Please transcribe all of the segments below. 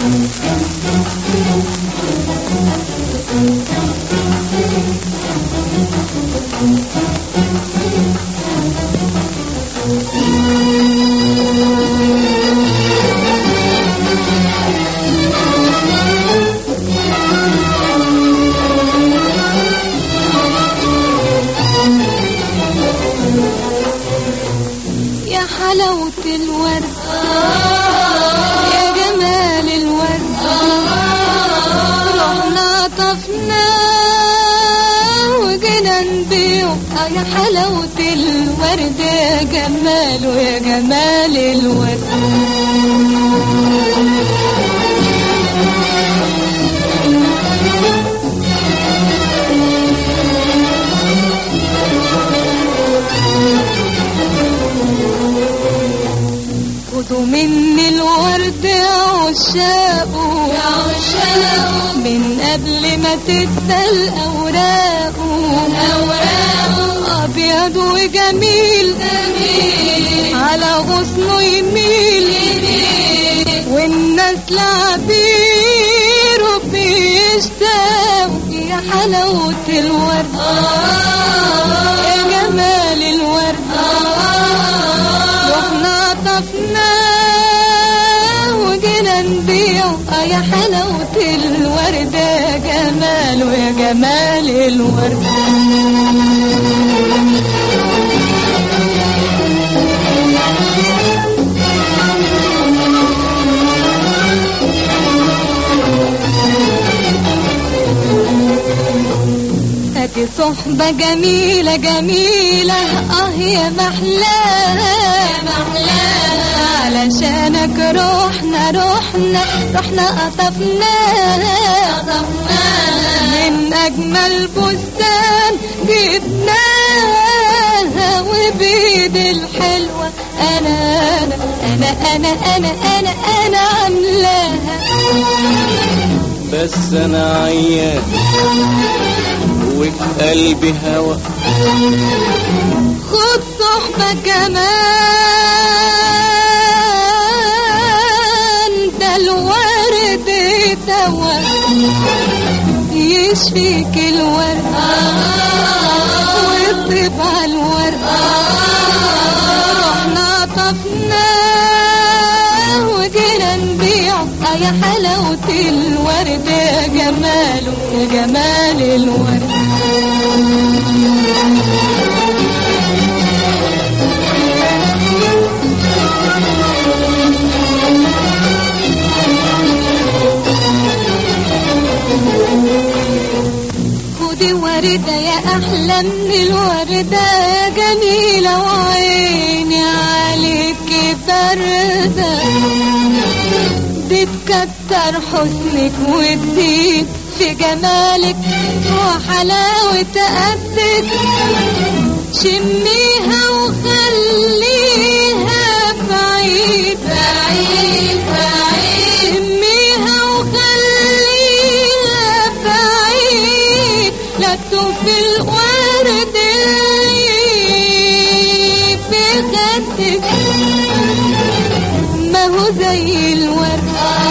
يا حلاوة الورد يا جمال الورد رحنا طفنا وجينا نبيعه آه يا حلاوة الورد يا جماله يا جمال الورد خدوا مني الورد يا عشاقه يا عشاقه من قبل ما تدبل أوراقه أوراقه أبيض وجميل جميل على غصنه يميل يميل والناس لعبيره بيشتاقوا يا حلاوة الورد يا جمال الورد رحنا طفنا وجينا نبيعه آه يا حلاوة الورد يا جماله يا جمال الورد ادي صحبة جميلة جميلة اه يا محلاها يا محلاها علشانك روحنا روحنا رحنا قطفناها قطفناها من اجمل بستان جبناها وبيد الحلوة انا انا انا انا انا انا انا عاملاها بس انا عيان وفي قلبي هوى خد صحبة كمان ده الورد دوا يشفيك الورد ويطيب على الورد رحنا طفنا وجينا نبيعه آه يا حلاوة الورد يا جماله يا جمال الورد خدي وردة يا أحلى من الوردة يا جميلة وعيني عليك باردة دي تكتر حسنك وتزيد في جمالك وحلاوة قدك شميها وخليها بعيد بعيد بعيد شميها وخليها بعيد لا تشوف الورد في خدك ما هو زي الورد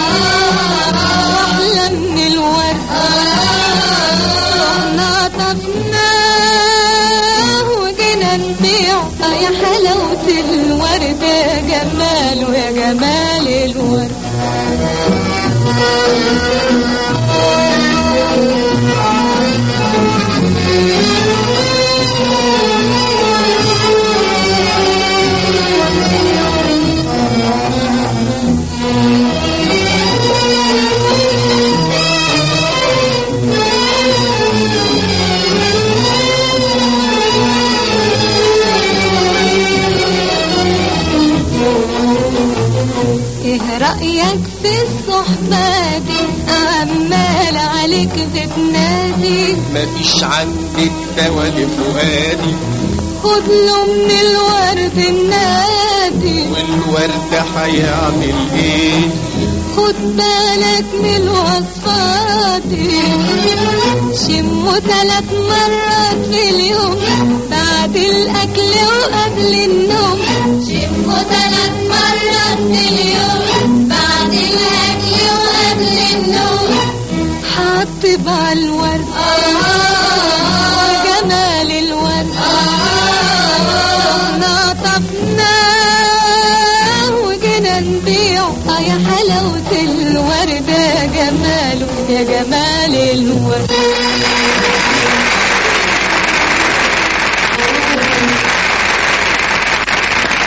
أحلى من الورد رحنا طفنا وجينا نبيعه آه يا حلاوة الورد يا جماله يا جمال الورد ايه رأيك في الصحبة دي عمال عليك بتنادي مفيش عندي الدوا لفؤادي خد له من الورد النادي والورد هيعمل ايه خد بالك من وصفاتي شمه ثلاث مرات في اليوم بعد الاكل وقبل النوم شمه ثلاث مرات في اليوم بعد الاكل وقبل الورد جمال الورد نطفناه وجينا نبيعه آه يا حلاوة الورد يا جماله يا جمال الورد